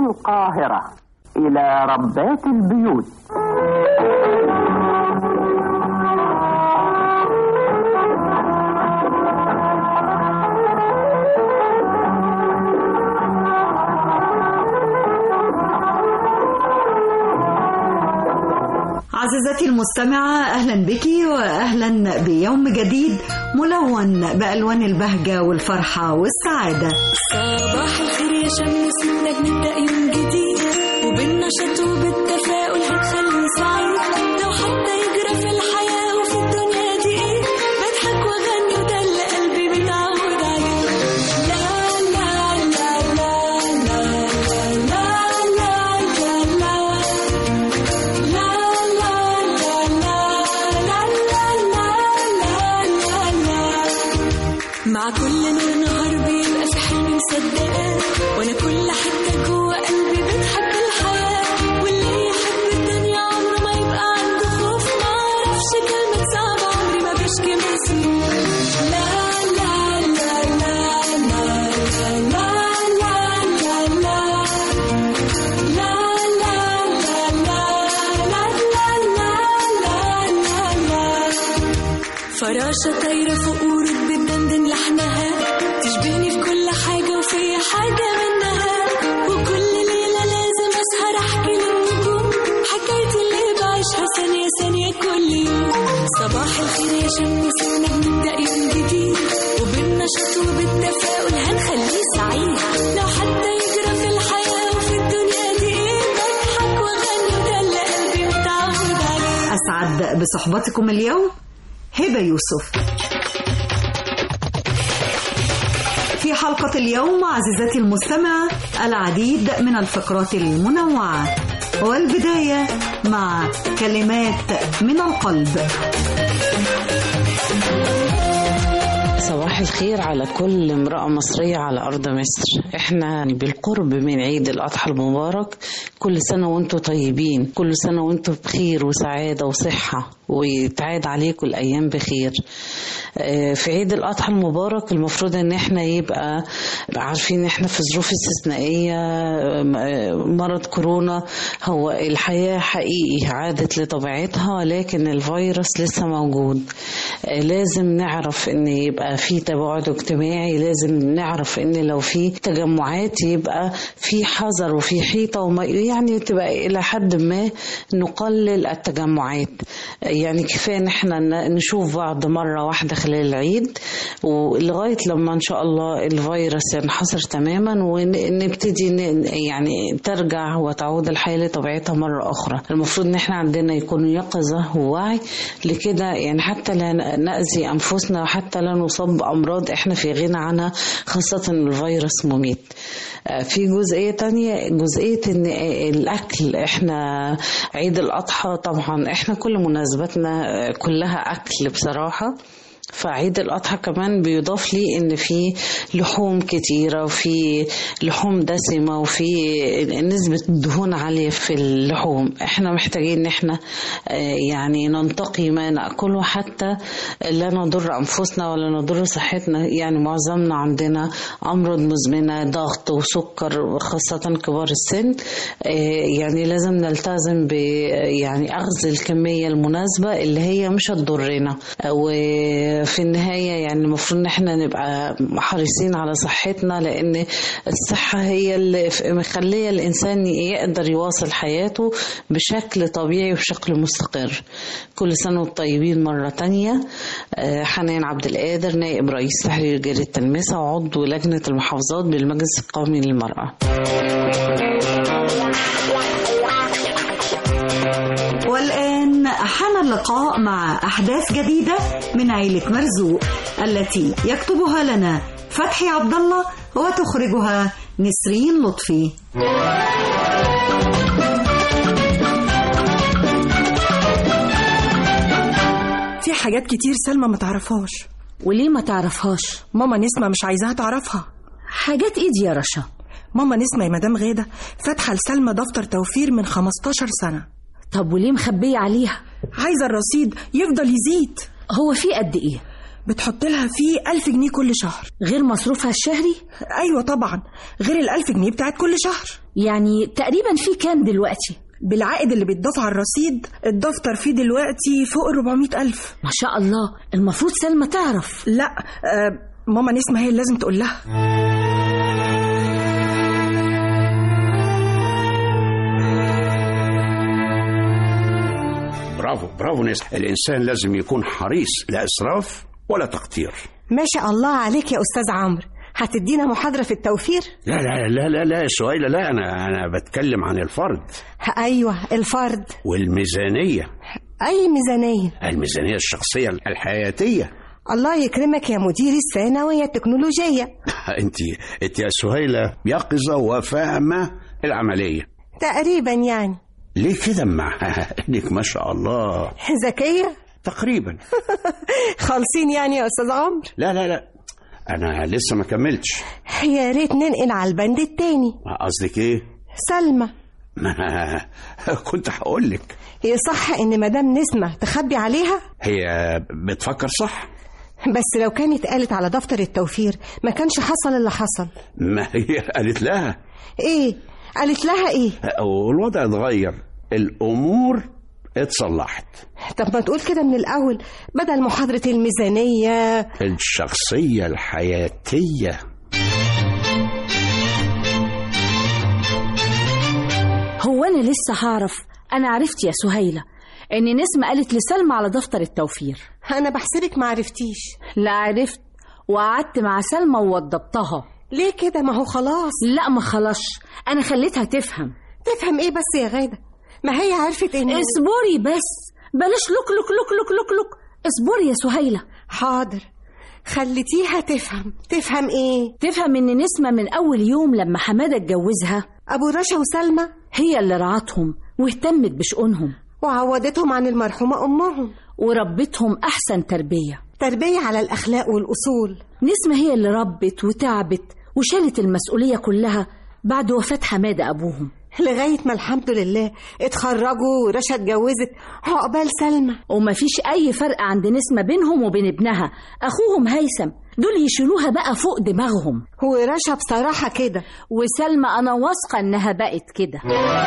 القاهرة إلى ربات البيوت عزيزتي المستمعة أهلا بك وأهلا بيوم جديد ملون بألوان البهجة والفرحة والسعادة صباح الخير يا شم اسمنا بنبدأ يوم جديد وبالنشاط وبالتفاؤل هنخلي سعيد لو حتى يجرى في الحياة وفي الدنيا دي ايه بضحك واغني وده اللي قلبي متعود عليه لا لا لا لا لا لا لا لا لا لا مع كل نور نهار بيبقى في حلم مصدقاه وانا كل حته جوه قلبي بتحب الحياه واللي يحب الدنيا عمره ما يبقى عنده خوف ما اعرفش كلمه صعبه عمري ما بشكي من سنين لا لا لا لا لا لا لا لا لا لا فراشة طايرة فوق ورود بتدندن لحنها تشبهني في كل حاجة وفي حاجة منها وكل ليلة لازم أسهر أحكي للنجوم حكايتي اللي بعيشها ثانية ثانية كل يوم صباح الخير يا شم سنة بنبدأ يوم جديد وبالنشاط وبالتفاؤل هنخليه سعيد لو حتى يجرى في الحياة وفي الدنيا دي إيه بضحك وأغني وده اللي قلبي متعود عليه أسعد بصحبتكم اليوم هبة يوسف في حلقة اليوم عزيزتي المستمعة العديد من الفقرات المنوعة والبداية مع كلمات من القلب صباح الخير على كل امرأة مصرية على أرض مصر احنا بالقرب من عيد الأضحى المبارك كل سنة وانتم طيبين كل سنة وانتم بخير وسعادة وصحة ويتعاد عليكم الأيام بخير آه، في عيد الأضحى المبارك المفروض ان احنا يبقى عارفين احنا في ظروف استثنائية آه، مرض كورونا هو الحياة حقيقي عادت لطبيعتها لكن الفيروس لسه موجود آه، لازم نعرف ان يبقى في تباعد اجتماعي لازم نعرف ان لو في تجمعات يبقى في حذر وفي حيطة وما يعني تبقى الى حد ما نقلل التجمعات يعني كفايه ان احنا ن- نشوف بعض مره واحده خلال العيد ولغايه لما ان شاء الله الفيروس ينحصر تماما ونبتدي ن- يعني ترجع وتعود الحياه لطبيعتها مره اخرى المفروض ان احنا عندنا يكون يقظه ووعي لكده يعني حتى لا ناذي انفسنا وحتى لا نصاب بامراض احنا في غنى عنها خاصه إن الفيروس مميت آه، في جزئيه تانية جزئيه ان الاكل احنا عيد الاضحى طبعا احنا كل مناسباتنا آه، كلها اكل بصراحه فعيد الأضحى كمان بيضاف لي إن في لحوم كتيرة وفي لحوم دسمة وفي نسبة دهون عالية في اللحوم احنا محتاجين إن احنا آه، يعني ننتقي ما نأكله حتى لا نضر أنفسنا ولا نضر صحتنا يعني معظمنا عندنا أمراض مزمنة ضغط وسكر خاصة كبار السن آه، يعني لازم نلتزم ب يعني أخذ الكمية المناسبة اللي هي مش هتضرنا وفي النهاية يعني المفروض إن احنا نبقى حريصين على صحتنا لأن الصحة هي اللي ف- مخلية الإنسان يقدر يواصل حياته بشكل طبيعي وبشكل مستقر كل سنة وانتم طيبين مرة تانية آه، حنان عبد القادر نائب رئيس تحرير جريدة المسا وعضو لجنة المحافظات بالمجلس القومي للمرأة والآن حان اللقاء مع أحداث جديدة من عيلة مرزوق التي يكتبها لنا فتحي عبد الله وتخرجها نسرين لطفي في حاجات كتير سلمى ما تعرفهاش وليه ما تعرفهاش ماما نسمة مش عايزاها تعرفها حاجات ايه دي يا رشا ماما نسمة يا مدام غادة فاتحة لسلمى دفتر توفير من 15 سنة طب وليه مخبية عليها عايزة الرصيد يفضل يزيد هو في قد ايه بتحط لها فيه ألف جنيه كل شهر غير مصروفها الشهري أيوة طبعا غير الألف جنيه بتاعت كل شهر يعني تقريبا في كام دلوقتي بالعائد اللي بيتضاف على الرصيد الدفتر فيه دلوقتي فوق ال 400 ألف ما شاء الله المفروض سلمى تعرف لا آه ماما نسمة هي اللي لازم تقول لها برافو برافو ناس الإنسان لازم يكون حريص لا إسراف ولا تقتير ما شاء الله عليك يا أستاذ عمرو هتدينا محاضرة في التوفير؟ لا لا لا لا لا سهيلة لا أنا أنا بتكلم عن الفرد أيوة الفرد والميزانية أي ميزانية الميزانية الشخصية الحياتية الله يكرمك يا مدير الثانوية التكنولوجية أنت أنت يا سهيلة يقظة وفاهمة العملية تقريبا يعني ليه كده مع انك ما شاء الله ذكية تقريبا خالصين يعني يا أستاذ عمرو لا لا لا انا لسه ما كملتش يا ريت ننقل على البند التاني قصدك ايه سلمى ما كنت هقول لك يصح إن مدام نسمة تخبي عليها؟ هي بتفكر صح بس لو كانت قالت على دفتر التوفير ما كانش حصل اللي حصل ما هي قالت لها ايه قالت لها ايه والوضع اتغير الامور اتصلحت طب ما تقول كده من الاول بدل محاضرة الميزانية الشخصية الحياتية هو أنا لسه هعرف أنا عرفت يا سهيلة إن نسمة قالت لسلمى على دفتر التوفير انا بحسبك ما عرفتيش لا عرفت وقعدت مع سلمى ووضبتها ليه كده ما هو خلاص لا ما خلاص أنا خليتها تفهم تفهم ايه بس يا غادة ما هي عرفت ان اصبري بس بلاش لك لك لك لك لك لك اصبري يا سهيلة حاضر خليتيها تفهم تفهم ايه تفهم إن نسمة من أول يوم لما حمادة اتجوزها ابو رشا وسلمى هي اللي رعتهم واهتمت بشؤونهم وعودتهم عن المرحومة امهم وربتهم أحسن تربية تربية على الاخلاق والاصول نسمة هي اللي ربت وتعبت وشالت المسؤولية كلها بعد وفاة حمادة أبوهم لغاية ما الحمد لله اتخرجوا ورشا اتجوزت عقبال سلمى ومفيش أي فرق عند نسمة بينهم وبين ابنها أخوهم هيثم دول يشيلوها بقى فوق دماغهم ورشا بصراحة كده وسلمى أنا واثقة إنها بقت كده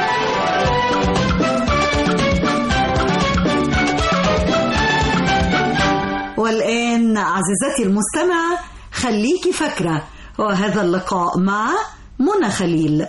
والآن عزيزتي المستمعة خليكي فاكرة وهذا اللقاء مع منى خليل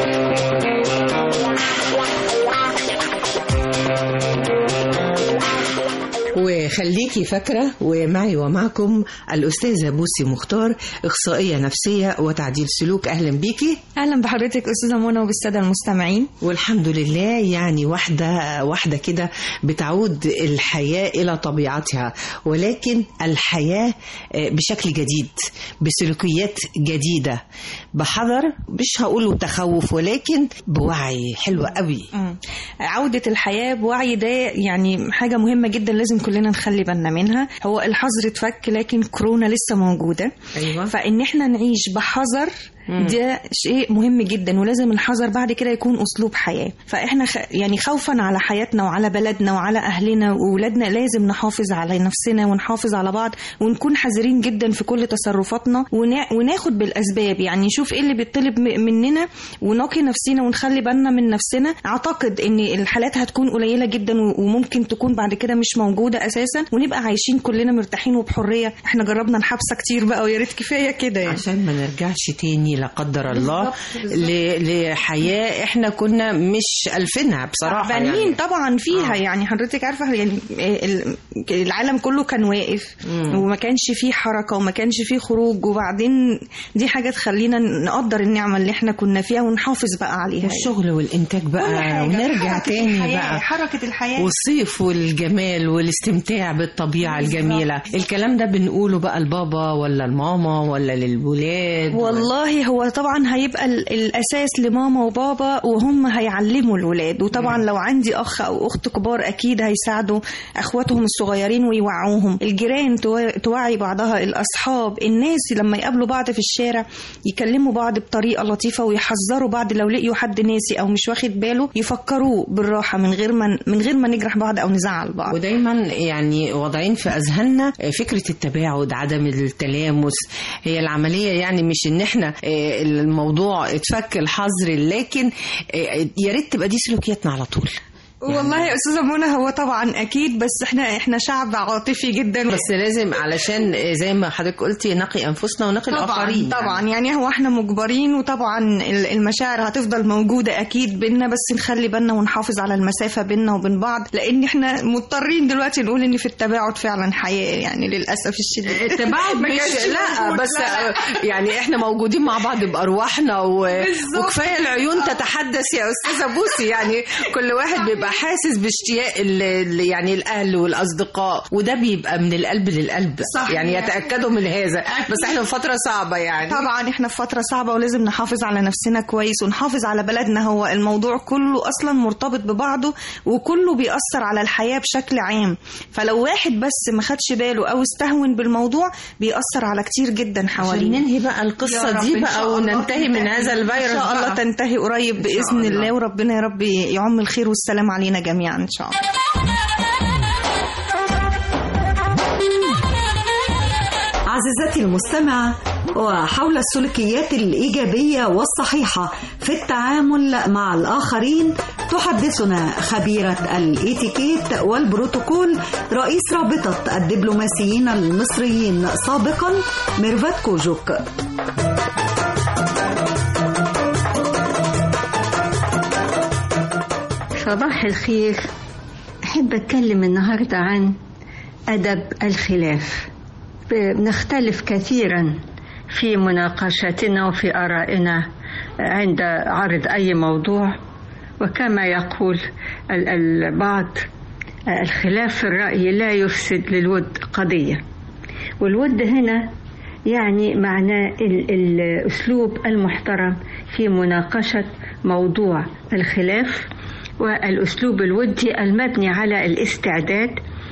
وخليكي فاكرة ومعي ومعكم الأستاذة بوسي مختار إخصائية نفسية وتعديل سلوك أهلا بيكي اهلا بحضرتك استاذه منى وبالساده المستمعين والحمد لله يعني واحدة واحدة كده بتعود الحياة إلى طبيعتها ولكن الحياة آه، بشكل جديد بسلوكيات جديدة بحذر مش هقوله تخوف ولكن بوعي حلو قوي مم. عودة الحياة بوعي ده يعني حاجة مهمة جدا لازم كلنا نخلي بالنا منها هو الحظر اتفك لكن كورونا لسه موجودة أيوة. فإن احنا نعيش بحذر مم. ده شيء مهم جدا ولازم الحذر بعد كده يكون أسلوب حياة فإحنا خ... يعني خوفا على حياتنا وعلى بلدنا وعلى أهلنا وولادنا لازم نحافظ على نفسنا ونحافظ على بعض ونكون حذرين جدا في كل تصرفاتنا ونا... وناخد بالأسباب يعني نشوف إيه اللي بيطلب م- مننا ونقي نفسنا ونخلي بالنا من نفسنا أعتقد إن الحالات هتكون قليلة جدا و- وممكن تكون بعد كده مش موجودة أساسا ونبقى عايشين كلنا مرتاحين وبحرية إحنا جربنا الحبسة كتير بقى ويا ريت كفاية كده يعني عشان ما نرجعش تاني لا قدر الله بالظبط، ل- لحياة احنا كنا مش ألفينها بصراحة تعبانين يعني. طبعا فيها آه. يعني حضرتك عارفه يعني ال- العالم كله كان واقف مم. وما كانش فيه حركه وما كانش فيه خروج وبعدين دي حاجه تخلينا نقدر النعمه اللي احنا كنا فيها ونحافظ بقى عليها والشغل والإنتاج كل بقى حاجة. ونرجع حركة تاني الحياة، بقى حركه الحياه والصيف والجمال والاستمتاع بالطبيعة بالظبط. الجميلة الكلام ده بنقوله بقى لبابا ولا لماما ولا للولاد والله والله هو طبعا هيبقى ال- الاساس لماما وبابا وهم هيعلموا الولاد وطبعا لو عندي اخ او اخت كبار اكيد هيساعدوا اخواتهم الصغيرين ويوعوهم الجيران تو- توعي بعضها الاصحاب الناس لما يقابلوا بعض في الشارع يكلموا بعض بطريقه لطيفه ويحذروا بعض لو لقيوا حد ناسي او مش واخد باله يفكروه بالراحه من غير ما من غير ما نجرح بعض او نزعل بعض ودايما يعني واضعين في اذهاننا فكره التباعد عدم التلامس هي العمليه يعني مش ان احنا آه، الموضوع اتفك الحظر لكن آه، يا ريت تبقى دي سلوكياتنا على طول والله يا استاذه منى هو طبعا اكيد بس احنا احنا شعب عاطفي جدا بس لازم علشان آه، زي ما حضرتك قلتي نقي انفسنا ونقي طبعا الاخرين طبعا يعني هو احنا مجبرين وطبعا ال- المشاعر هتفضل موجوده اكيد بينا بس نخلي بالنا ونحافظ على المسافه بينا وبين بعض لان احنا مضطرين دلوقتي نقول ان في التباعد فعلا حياه يعني للاسف الشديد التباعد ما مش كانش لا موجود، بس لا، لا. يعني احنا موجودين مع بعض بارواحنا و... بالظبط. وكفايه العيون تتحدث يا استاذه بوسي يعني كل واحد بيبقى حاسس باشتياق ال... ال- يعني الاهل والاصدقاء وده بيبقى من القلب للقلب صح. يعني يتاكدوا من هذا بس احنا في فتره صعبه يعني طبعا احنا في فترة صعبة ولازم نحافظ على نفسنا كويس ونحافظ على بلدنا هو الموضوع كله اصلا مرتبط ببعضه وكله بيأثر على الحياة بشكل عام فلو واحد بس ما خدش باله او استهون بالموضوع بيأثر على كتير جدا عشان حواليه ننهي بقى يا القصه رب دي إن بقى شاء الله وننتهي من تنتهي. هذا الفيروس ان شاء الله بقى. تنتهي قريب باذن الله وربنا يا رب يعم الخير والسلام علينا جميعا ان شاء الله عزيزتي المستمعة وحول السلوكيات الإيجابية والصحيحة في التعامل مع الآخرين تحدثنا خبيرة الإيتيكيت والبروتوكول رئيس رابطة الدبلوماسيين المصريين سابقا ميرفت كوجوك صباح الخير أحب أتكلم النهاردة عن أدب الخلاف بنختلف كثيرا في مناقشتنا وفي آرائنا عند عرض أي موضوع وكما يقول ال- البعض الخلاف في الرأي لا يفسد للود قضية والود هنا يعني معناه ال- الأسلوب المحترم في مناقشة موضوع الخلاف والأسلوب الودي المبني على الاستعداد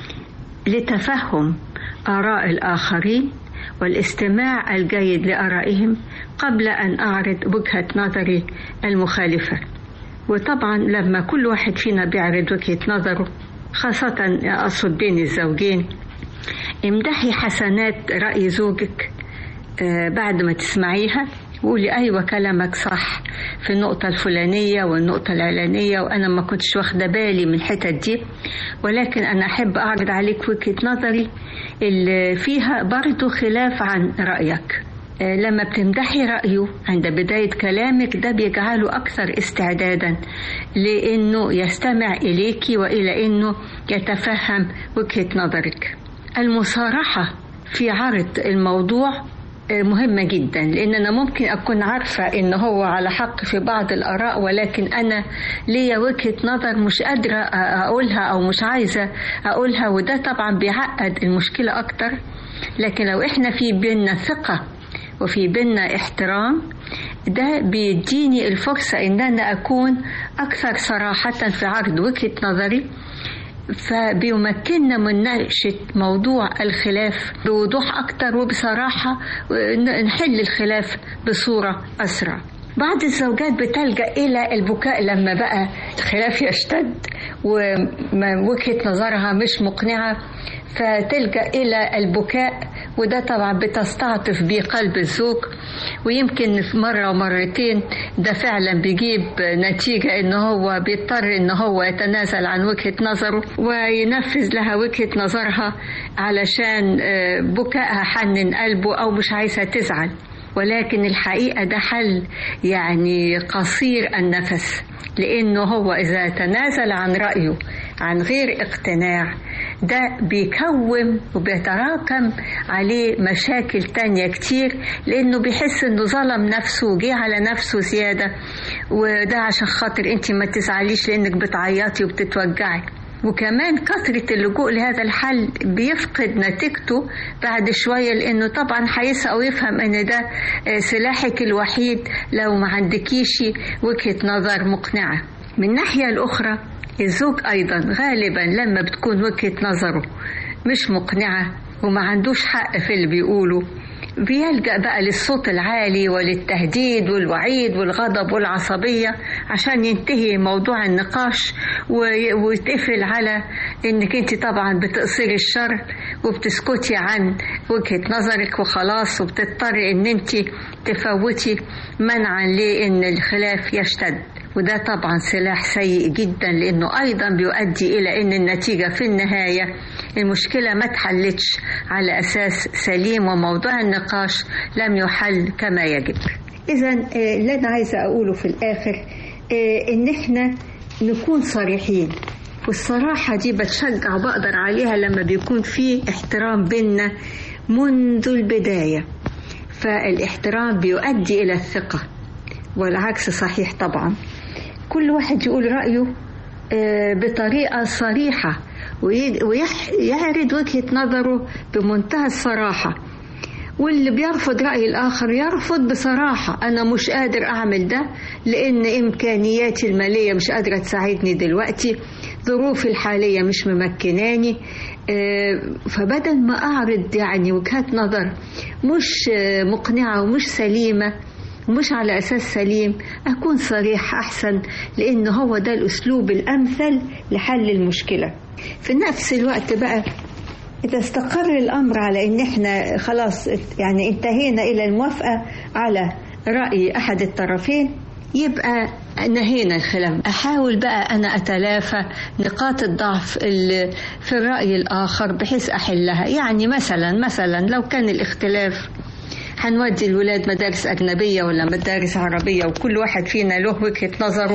لتفهم آراء الآخرين والاستماع الجيد لآرائهم قبل أن أعرض وجهة نظري المخالفة وطبعا لما كل واحد فينا بيعرض وجهة نظره خاصة أقصد بين الزوجين امدحي حسنات رأي زوجك آه، بعد ما تسمعيها وقولي أيوة كلامك صح في النقطة الفلانية والنقطة العلانية وأنا ما كنتش واخدة بالي من الحتت دي ولكن أنا أحب أعرض عليك وجهة نظري اللي فيها برضو خلاف عن رأيك آه، لما بتمدحي رأيه عند بداية كلامك ده بيجعله أكثر استعدادا لأنه يستمع إليك وإلى أنه يتفهم وجهة نظرك المصارحة في عرض الموضوع آه، مهمة جدا لأن أنا ممكن أكون عارفة إن هو على حق في بعض الآراء ولكن أنا ليا وجهة نظر مش قادرة أ- أقولها أو مش عايزة أقولها وده طبعا بيعقد المشكلة أكتر لكن لو إحنا في بيننا ثقة وفي بيننا احترام ده بيديني الفرصة إن أنا أكون أكثر صراحة في عرض وجهة نظري فبيمكننا من ناقشة موضوع الخلاف بوضوح أكتر وبصراحة ن- نحل الخلاف بصورة أسرع بعض الزوجات بتلجأ إلى البكاء لما بقى الخلاف يشتد ووجهة نظرها مش مقنعة فتلجأ إلى البكاء وده طبعا بتستعطف بيه قلب الزوج ويمكن في مرة ومرتين ده فعلا بيجيب نتيجة إن هو بيضطر إن هو يتنازل عن وجهة نظره وينفذ لها وجهة نظرها علشان آه، بكائها حنن قلبه أو مش عايزة تزعل ولكن الحقيقة ده حل يعني قصير النفس لأنه هو إذا تنازل عن رأيه عن غير اقتناع ده بيكوم وبيتراكم عليه مشاكل تانية كتير لأنه بيحس إنه ظلم نفسه وجه على نفسه زيادة وده عشان خاطر أنت ما تزعليش لأنك بتعيطي وبتتوجعي وكمان كثرة اللجوء لهذا الحل بيفقد نتيجته بعد شوية لأنه طبعا هيسعى ويفهم أن ده آه، سلاحك الوحيد لو ما عندكيش وجهة نظر مقنعة من الناحية الأخرى الزوج أيضا غالبا لما بتكون وجهة نظره مش مقنعة وما عندوش حق في اللي بيقوله بيلجأ بقى للصوت العالي وللتهديد والوعيد والغضب والعصبية عشان ينتهي موضوع النقاش وي- ويتقفل على انك انت طبعا بتقصري الشر وبتسكتي عن وجهة نظرك وخلاص وبتضطري ان انت تفوتي منعا لان الخلاف يشتد وده طبعا سلاح سيء جدا لانه ايضا بيؤدي الى ان النتيجه في النهايه المشكله ما اتحلتش على اساس سليم وموضوع النقاش لم يحل كما يجب اذا اللي انا عايزه اقوله في الاخر آه، ان احنا نكون صريحين والصراحة دي بتشجع وبقدر عليها لما بيكون في احترام بينا منذ البداية فالاحترام بيؤدي إلى الثقة والعكس صحيح طبعا كل واحد يقول رأيه آه، بطريقة صريحة ويعرض وجهة نظره بمنتهى الصراحة واللي بيرفض رأي الآخر يرفض بصراحة أنا مش قادر أعمل ده لأن إمكانياتي المالية مش قادرة تساعدني دلوقتي ظروفي الحالية مش ممكناني آه، فبدل ما أعرض يعني وجهات نظر مش آه، مقنعة ومش سليمة ومش على أساس سليم أكون صريح أحسن لأن هو ده الأسلوب الأمثل لحل المشكلة في نفس الوقت بقى إذا استقر الأمر على إن إحنا خلاص يعني انتهينا إلى الموافقة على رأي أحد الطرفين يبقى نهينا الخلاف أحاول بقى أنا أتلافى نقاط الضعف اللي في الرأي الآخر بحيث أحلها يعني مثلا مثلا لو كان الاختلاف هنودي الولاد مدارس أجنبية ولا مدارس عربية وكل واحد فينا له وجهة نظره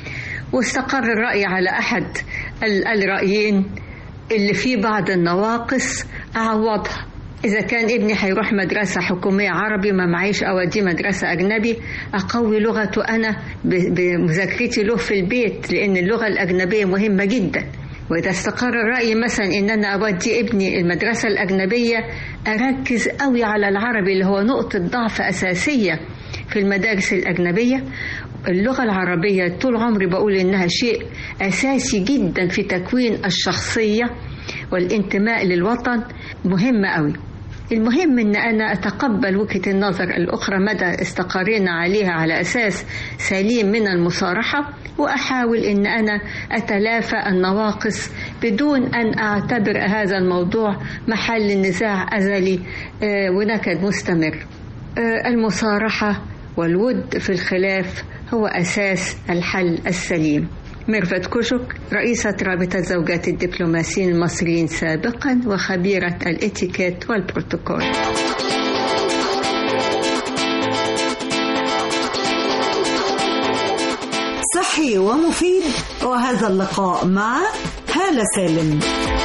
واستقر الرأي على أحد ال- الرأيين اللي فيه بعض النواقص أعوضها إذا كان ابني هيروح مدرسة حكومية عربي ما معيش أوديه مدرسة أجنبي أقوي لغته أنا ب- بمذاكرتي له في البيت لأن اللغة الأجنبية مهمة جدا وإذا استقر الرأي مثلا إن أنا أودي ابني المدرسة الأجنبية أركز قوي على العربي اللي هو نقطة ضعف أساسية في المدارس الأجنبية اللغة العربية طول عمري بقول إنها شيء أساسي جدا في تكوين الشخصية والانتماء للوطن مهمة قوي المهم ان انا اتقبل وجهه النظر الاخرى مدى استقرينا عليها على اساس سليم من المصارحه واحاول ان انا اتلافى النواقص بدون ان اعتبر هذا الموضوع محل نزاع ازلي آه، ونكد مستمر آه، المصارحه والود في الخلاف هو اساس الحل السليم ميرفت كوشك رئيسة رابطة زوجات الدبلوماسيين المصريين سابقا وخبيرة الاتيكيت والبروتوكول صحي ومفيد وهذا اللقاء مع هالة سالم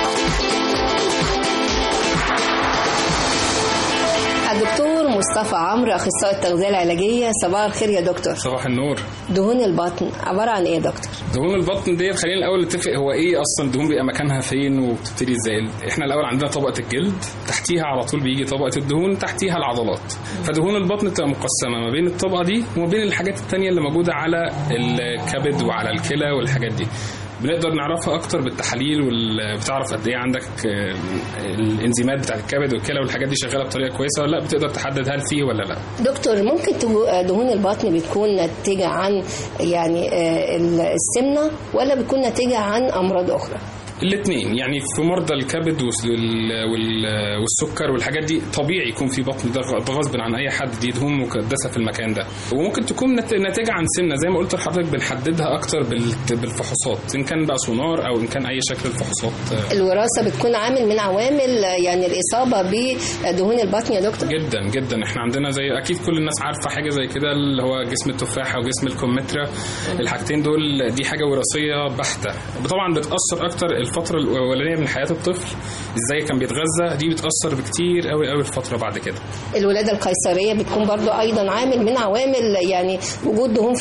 الدكتور مصطفى عمرو اخصائي التغذيه العلاجيه صباح الخير يا دكتور صباح النور دهون البطن عباره عن ايه يا دكتور دهون البطن ديت خلينا الاول نتفق هو ايه اصلا الدهون بيبقى مكانها فين وبتبتدي ازاي احنا الاول عندنا طبقه الجلد تحتيها على طول بيجي طبقه الدهون تحتيها العضلات فدهون البطن بتبقى مقسمه ما بين الطبقه دي وما بين الحاجات التانية اللي موجوده على الكبد وعلى الكلى والحاجات دي بنقدر نعرفها اكتر بالتحاليل وبتعرف قد ايه عندك آه، الانزيمات بتاعت الكبد والكلى والحاجات دي شغاله بطريقه كويسه ولا لا بتقدر تحدد هل فيه ولا لا دكتور ممكن تكون دهون البطن بتكون ناتجه عن يعني آه، السمنه ولا بتكون ناتجه عن امراض اخرى الاثنين يعني في مرضى الكبد وال- وال- والسكر والحاجات دي طبيعي يكون في بطن ده غ- ده غصب عن اي حد دي دهون مكدسه في المكان ده وممكن تكون نت- ناتجه عن سمنه زي ما قلت لحضرتك بنحددها اكتر بال- بالفحوصات ان كان بقى سونار او ان كان اي شكل الفحوصات آه، الوراثه بتكون عامل من عوامل آه، يعني الاصابه بدهون البطن يا دكتور جدا جدا احنا عندنا زي اكيد كل الناس عارفه حاجه زي كده اللي هو جسم التفاحه وجسم الكمثرى الحاجتين دول دي حاجه وراثيه بحته طبعا بتاثر اكتر الفتره الاولانيه من حياه الطفل ازاي كان بيتغذى دي بتاثر بكتير قوي قوي الفتره بعد كده الولاده القيصريه بتكون برضو ايضا عامل من عوامل يعني وجود دهون في البطن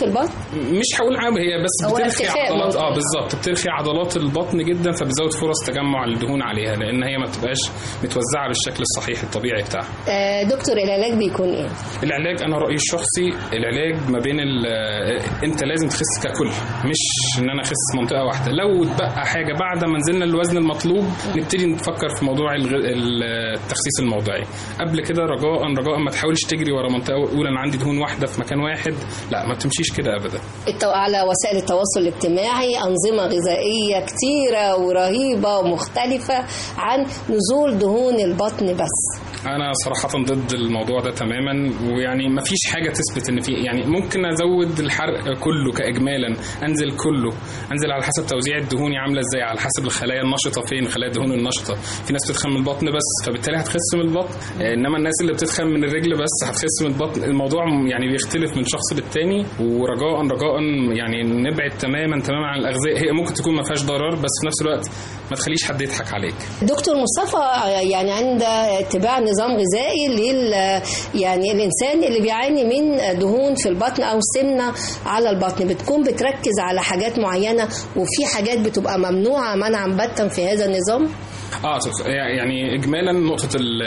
مش هقول عام هي بس هو بترخي ارتخاء عضلات اه ممكن. بالظبط بترخي عضلات البطن جدا فبتزود فرص تجمع الدهون عليها لان هي ما بتبقاش متوزعه بالشكل الصحيح الطبيعي بتاعها آه، دكتور العلاج بيكون ايه؟ العلاج انا رايي الشخصي العلاج ما بين ال- آه، انت لازم تخس ككل مش ان انا اخس منطقه واحده لو اتبقى حاجه بعد ما نزلنا الوزن المطلوب نبتدي نفكر في موضوع الغ- ال- التخسيس الموضعي قبل كده رجاء رجاء ما تحاولش تجري ورا منطقه وتقول انا عندي دهون واحده في مكان واحد لا ما بتمشيش كده ابدا التو... على وسائل التواصل الاجتماعي أنظمة غذائية كتيرة ورهيبة ومختلفة عن نزول دهون البطن بس انا صراحه ضد الموضوع ده تماما ويعني ما فيش حاجه تثبت ان في يعني ممكن ازود الحرق كله كاجمالا انزل كله انزل على حسب توزيع الدهون عامله ازاي على حسب الخلايا النشطه فين خلايا الدهون النشطه في ناس بتتخن من البطن بس فبالتالي هتخس من البطن آه، انما الناس اللي بتتخن من الرجل بس هتخس من البطن الموضوع يعني بيختلف من شخص للتاني ورجاء رجاء يعني نبعد تماما تماما عن الاغذيه هي ممكن تكون ما فيهاش ضرر بس في نفس الوقت ما تخليش حد يضحك عليك دكتور مصطفى يعني عند اتباع نظام غذائي لل يعني الانسان اللي بيعاني من دهون في البطن او سمنه على البطن بتكون بتركز على حاجات معينه وفي حاجات بتبقى ممنوعه منعا باتا في هذا النظام اه تخ- يعني اجمالا نقطه ال-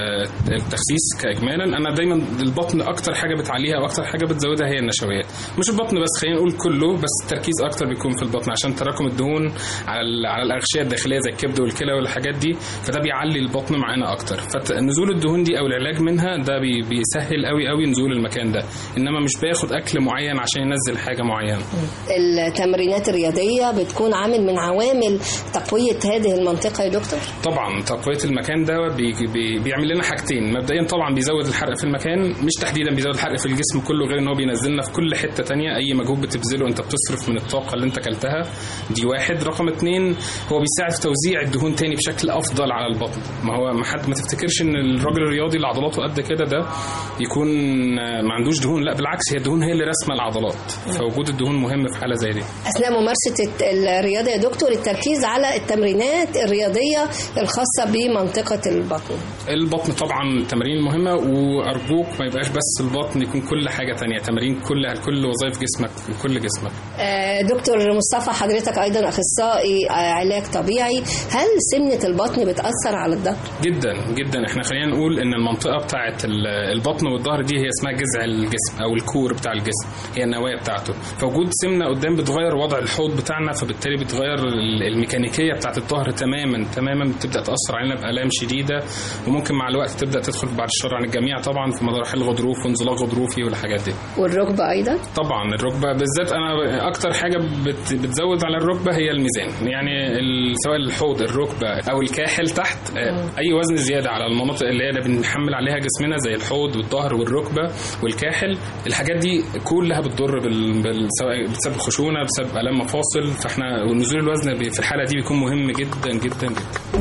التخسيس كاجمالا انا دايما البطن اكتر حاجه بتعليها واكتر حاجه بتزودها هي النشويات مش البطن بس خلينا نقول كله بس التركيز اكتر بيكون في البطن عشان تراكم الدهون على ال- على الاغشيه الداخليه زي الكبد والكلى والحاجات دي فده بيعلي البطن معانا اكتر فنزول الدهون دي او العلاج منها ده بي- بيسهل قوي قوي نزول المكان ده انما مش باخد اكل معين عشان ينزل حاجه معينه التمرينات الرياضيه بتكون عامل من عوامل تقويه هذه المنطقه يا دكتور طبعا تقويه المكان ده بي بي بيعمل لنا حاجتين مبدئيا طبعا بيزود الحرق في المكان مش تحديدا بيزود الحرق في الجسم كله غير ان هو بينزلنا في كل حته تانية اي مجهود بتبذله انت بتصرف من الطاقه اللي انت اكلتها دي واحد رقم اتنين هو بيساعد في توزيع الدهون تاني بشكل افضل على البطن ما هو ما حد ما تفتكرش ان الراجل الرياضي اللي عضلاته قد كده ده يكون آه، ما عندوش دهون لا بالعكس هي الدهون هي اللي راسمه العضلات فوجود الدهون مهم في حاله زي دي اثناء ممارسه الت- الرياضه يا دكتور التركيز على التمرينات الرياضيه الخاصه بمنطقه البطن البطن طبعا تمارين مهمة وأرجوك ما يبقاش بس البطن يكون كل حاجة تانية تمارين كل كل وظائف جسمك كل جسمك آه، دكتور مصطفى حضرتك ايضا اخصائي آه، علاج طبيعي هل سمنه البطن بتاثر على الظهر جدا جدا احنا خلينا نقول ان المنطقة بتاعة ال- البطن والظهر دي هي اسمها جذع الجسم او الكور بتاع الجسم هي النواة بتاعته فوجود سمنة قدام بتغير وضع الحوض بتاعنا فبالتالي بتغير ال- الميكانيكية بتاعة الظهر تماما تماما بتبدأ تأثر علينا بآلام شديدة وممكن مع الوقت تبدأ تدخل بعد الشر عن الجميع طبعا في مراحل الغضروف وانزلاق غضروفي والحاجات دي والركبه ايضا طبعا الركبه بالذات انا اكتر حاجه بت بتزود على الركبه هي الميزان يعني ال- سواء الحوض الركبه او الكاحل تحت آه، اي وزن زياده على المناطق اللي هي بنحمل عليها جسمنا زي الحوض والظهر والركبه والكاحل الحاجات دي كلها بتضر بال... بال... سواء بسبب خشونه بسبب الام مفاصل فاحنا ونزول الوزن بي- في الحاله دي بيكون مهم جدا جدا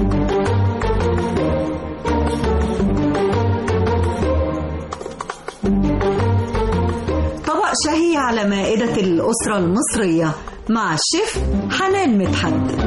جدا طبق شهي على مائدة الأسرة المصرية مع الشيف حنان مدحت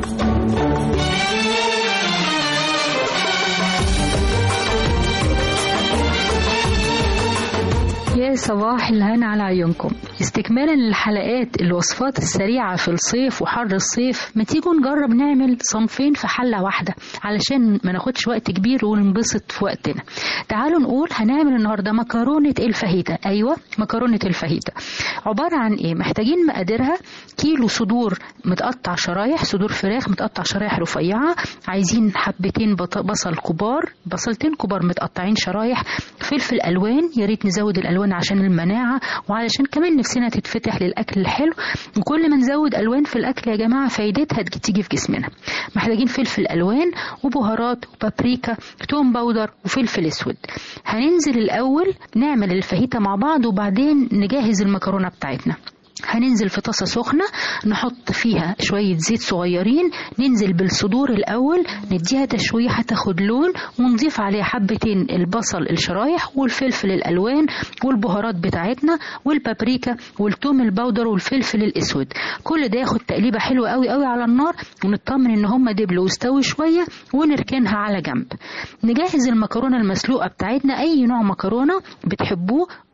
يا صباح الهنا على عيونكم استكمالا للحلقات الوصفات السريعة في الصيف وحر الصيف ما تيجوا نجرب نعمل صنفين في حلة واحدة علشان ما ناخدش وقت كبير وننبسط في وقتنا تعالوا نقول هنعمل النهاردة مكرونة الفاهيتا أيوة مكرونة الفاهيتا عبارة عن إيه محتاجين مقاديرها كيلو صدور متقطع شرايح صدور فراخ متقطع شرايح رفيعة عايزين حبتين بط- بصل كبار بصلتين كبار متقطعين شرايح فلفل ألوان يا ريت نزود الألوان عشان المناعة وعلشان كمان نفسنا تتفتح للأكل الحلو وكل ما نزود ألوان في الأكل يا جماعة فايدتها تيجي في جسمنا محتاجين فلفل ألوان وبهارات وبابريكا توم باودر وفلفل أسود هننزل الأول نعمل الفاهيتا مع بعض وبعدين نجهز المكرونة بتاعتنا هننزل في طاسة سخنة نحط فيها شوية زيت صغيرين ننزل بالصدور الأول نديها تشويحة هتاخد لون ونضيف عليها حبتين البصل الشرايح والفلفل الألوان والبهارات بتاعتنا والبابريكا والثوم البودر والفلفل الأسود كل ده ياخد تقليبة حلوة قوي قوي على النار ونطمن ان هم دبلوا واستوي شوية ونركنها على جنب نجهز المكرونة المسلوقة بتاعتنا أي نوع مكرونة بتحبوه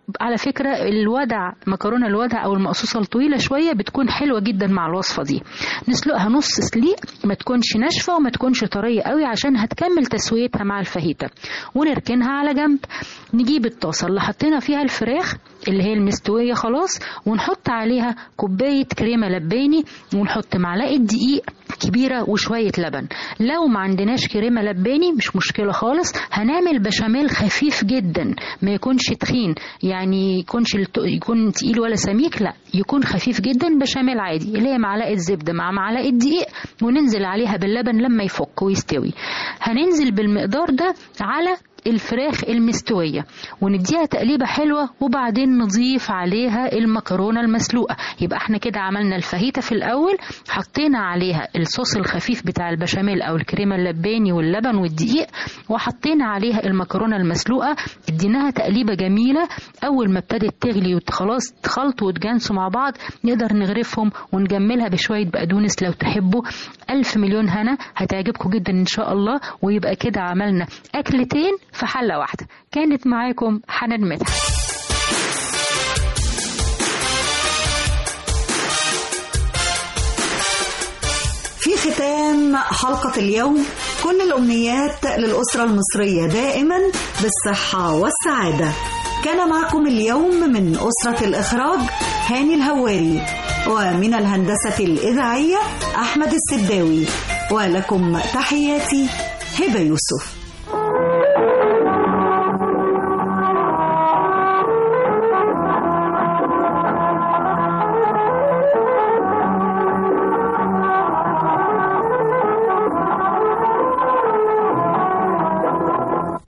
على فكرة الودع مكرونة الودع أو المقصوصة الطويلة شوية بتكون حلوة جدا مع الوصفة دي نسلقها نص سليق ما تكونش ناشفة وما تكونش طرية قوي عشان هتكمل تسويتها مع الفاهيتا ونركنها على جنب نجيب الطاسة اللي حطينا فيها الفراخ اللي هي المستوية خلاص ونحط عليها كوباية كريمة لباني ونحط معلقة دقيق كبيرة وشوية لبن لو ما عندناش كريمة لباني مش مشكلة خالص هنعمل بشاميل خفيف جدا ما يكونش تخين يعني يكونش الت- يكون تقيل ولا سميك لا يكون خفيف جدا بشاميل عادي اللي هي معلقة زبدة مع معلقة دقيق وننزل عليها باللبن لما يفك ويستوي هننزل بالمقدار ده على الفراخ المستوية ونديها تقليبة حلوة وبعدين نضيف عليها المكرونة المسلوقة يبقى احنا كده عملنا الفاهيتا في الأول حطينا عليها الصوص الخفيف بتاع البشاميل أو الكريمة اللباني واللبن والدقيق وحطينا عليها المكرونة المسلوقة اديناها تقليبة جميلة أول ما ابتدت تغلي وخلاص تخلطوا وتجانسوا مع بعض نقدر نغرفهم ونجملها بشوية بقدونس لو تحبوا ألف مليون هنا هتعجبكم جدا إن شاء الله ويبقى كده عملنا أكلتين في حلة واحدة كانت معاكم حنان مدحت في ختام حلقة اليوم كل الأمنيات للأسرة المصرية دائما بالصحة والسعادة كان معكم اليوم من أسرة الإخراج هاني الهواري ومن الهندسة الإذاعية أحمد السداوي ولكم تحياتي هبة يوسف